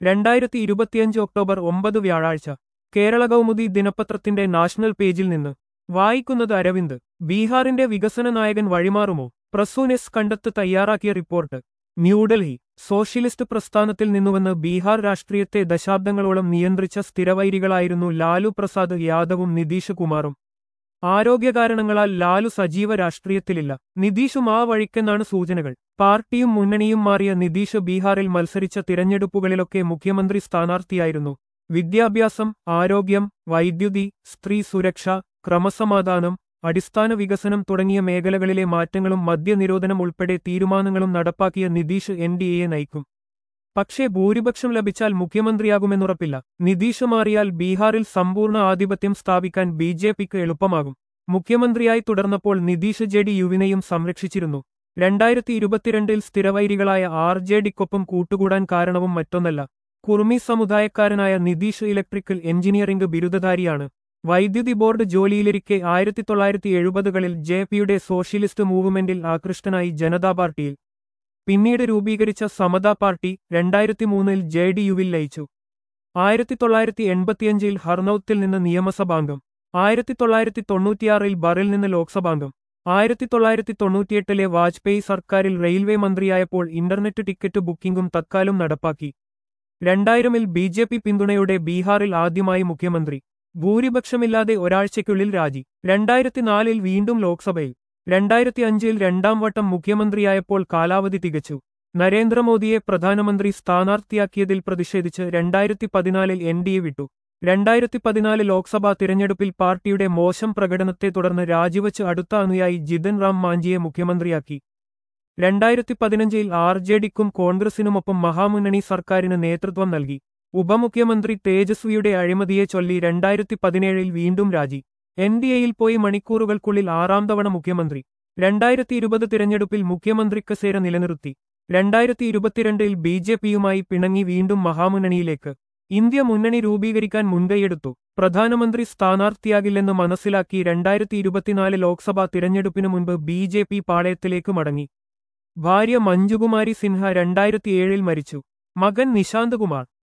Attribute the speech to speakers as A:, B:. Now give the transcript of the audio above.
A: രണ്ടായിരത്തി ഇരുപത്തിയഞ്ച് ഒക്ടോബർ ഒമ്പത് വ്യാഴാഴ്ച കേരള കൗമുദി ദിനപത്രത്തിന്റെ നാഷണൽ പേജിൽ നിന്ന് വായിക്കുന്നത് അരവിന്ദ് ബീഹാറിന്റെ വികസന നായകൻ വഴിമാറുമോ പ്രസൂനെസ് കണ്ടെത്ത് തയ്യാറാക്കിയ റിപ്പോർട്ട് ന്യൂഡൽഹി സോഷ്യലിസ്റ്റ് പ്രസ്ഥാനത്തിൽ നിന്നുവന്ന് ബീഹാർ രാഷ്ട്രീയത്തെ ദശാബ്ദങ്ങളോളം നിയന്ത്രിച്ച സ്ഥിരവൈരികളായിരുന്നു ലാലു പ്രസാദ് യാദവും നിതീഷ് കുമാറും ആരോഗ്യകാരണങ്ങളാൽ ലാലു സജീവ രാഷ്ട്രീയത്തിലില്ല നിതീഷും ആ വഴിക്കെന്നാണ് സൂചനകൾ പാർട്ടിയും മുന്നണിയും മാറിയ നിതീഷ് ബീഹാറിൽ മത്സരിച്ച തിരഞ്ഞെടുപ്പുകളിലൊക്കെ മുഖ്യമന്ത്രി സ്ഥാനാർത്ഥിയായിരുന്നു വിദ്യാഭ്യാസം ആരോഗ്യം വൈദ്യുതി സ്ത്രീ സുരക്ഷ ക്രമസമാധാനം അടിസ്ഥാന വികസനം തുടങ്ങിയ മേഖലകളിലെ മാറ്റങ്ങളും മദ്യനിരോധനം ഉൾപ്പെടെ തീരുമാനങ്ങളും നടപ്പാക്കിയ നിതീഷ് എൻ ഡി എയെ നയിക്കും പക്ഷേ ഭൂരിപക്ഷം ലഭിച്ചാൽ മുഖ്യമന്ത്രിയാകുമെന്നുറപ്പില്ല നിതീഷ് മാറിയാൽ ബീഹാറിൽ സമ്പൂർണ്ണ ആധിപത്യം സ്ഥാപിക്കാൻ ബി ജെ പിക്ക് എളുപ്പമാകും മുഖ്യമന്ത്രിയായി തുടർന്നപ്പോൾ നിതീഷ് ജെ ഡി യുവിനെയും സംരക്ഷിച്ചിരുന്നു രണ്ടായിരത്തി ഇരുപത്തിരണ്ടിൽ സ്ഥിരവൈരികളായ ആർ ജെ ഡിക്കൊപ്പം കൂട്ടുകൂടാൻ കാരണവും മറ്റൊന്നല്ല കുർമി സമുദായക്കാരനായ നിതീഷ് ഇലക്ട്രിക്കൽ എഞ്ചിനീയറിംഗ് ബിരുദധാരിയാണ് വൈദ്യുതി ബോർഡ് ജോലിയിലിരിക്കെ ആയിരത്തി തൊള്ളായിരത്തി എഴുപതുകളിൽ ജെ പിയുടെ സോഷ്യലിസ്റ്റ് മൂവ്മെന്റിൽ ആകൃഷ്ടനായി ജനതാ പാർട്ടിയിൽ പിന്നീട് രൂപീകരിച്ച സമതാ പാർട്ടി രണ്ടായിരത്തി മൂന്നിൽ ജെ ഡി യുവിൽ ലയിച്ചു ആയിരത്തി തൊള്ളായിരത്തി എൺപത്തിയഞ്ചിൽ ഹർനൌത്തിൽ നിന്ന് നിയമസഭാംഗം ആയിരത്തി തൊള്ളായിരത്തി തൊണ്ണൂറ്റിയാറിൽ ബറിൽ നിന്ന് ലോക്സഭാംഗം ആയിരത്തി തൊള്ളായിരത്തി തൊണ്ണൂറ്റിയെട്ടിലെ വാജ്പേയി സർക്കാരിൽ റെയിൽവേ മന്ത്രിയായപ്പോൾ ഇന്റർനെറ്റ് ടിക്കറ്റ് ബുക്കിംഗും തത്കാലം നടപ്പാക്കി രണ്ടായിരമിൽ ബി ജെ പി പിന്തുണയോടെ ബീഹാറിൽ ആദ്യമായി മുഖ്യമന്ത്രി ഭൂരിപക്ഷമില്ലാതെ ഒരാഴ്ചയ്ക്കുള്ളിൽ രാജി രണ്ടായിരത്തിനാലിൽ വീണ്ടും ലോക്സഭയിൽ രണ്ടായിരത്തി അഞ്ചിൽ രണ്ടാം വട്ടം മുഖ്യമന്ത്രിയായപ്പോൾ കാലാവധി തികച്ചു നരേന്ദ്രമോദിയെ പ്രധാനമന്ത്രി സ്ഥാനാർത്ഥിയാക്കിയതിൽ പ്രതിഷേധിച്ച് രണ്ടായിരത്തി പതിനാലിൽ എൻ ഡി എ വിട്ടു രണ്ടായിരത്തി പതിനാല് ലോക്സഭാ തിരഞ്ഞെടുപ്പിൽ പാർട്ടിയുടെ മോശം പ്രകടനത്തെ തുടർന്ന് രാജിവച്ച് അടുത്ത അനുയായി ജിതൻ റാം മാഞ്ചിയെ മുഖ്യമന്ത്രിയാക്കി രണ്ടായിരത്തി പതിനഞ്ചിൽ ആർ ജെ ഡിക്കും കോൺഗ്രസിനുമൊപ്പം മഹാമുന്നണി സർക്കാരിന് നേതൃത്വം നൽകി ഉപമുഖ്യമന്ത്രി തേജസ്വിയുടെ അഴിമതിയെ ചൊല്ലി രണ്ടായിരത്തി പതിനേഴിൽ വീണ്ടും രാജി എൻ ഡി എയിൽ പോയി മണിക്കൂറുകൾക്കുള്ളിൽ ആറാം തവണ മുഖ്യമന്ത്രി രണ്ടായിരത്തി ഇരുപത് തിരഞ്ഞെടുപ്പിൽ മുഖ്യമന്ത്രി കസേര നിലനിർത്തി രണ്ടായിരത്തി ഇരുപത്തിരണ്ടിൽ ബി ജെ പിയുമായി പിണങ്ങി വീണ്ടും മഹാമുന്നണിയിലേക്ക് ഇന്ത്യ മുന്നണി രൂപീകരിക്കാൻ മുൻകൈയെടുത്തു പ്രധാനമന്ത്രി സ്ഥാനാർത്ഥിയാകില്ലെന്ന് മനസ്സിലാക്കി രണ്ടായിരത്തി ഇരുപത്തിനാല് ലോക്സഭാ തിരഞ്ഞെടുപ്പിനു മുൻപ് ബി ജെ പി പാളയത്തിലേക്ക് മടങ്ങി ഭാര്യ മഞ്ജുകുമാരി സിൻഹ രണ്ടായിരത്തിയേഴിൽ മരിച്ചു മകൻ നിശാന്ത് കുമാർ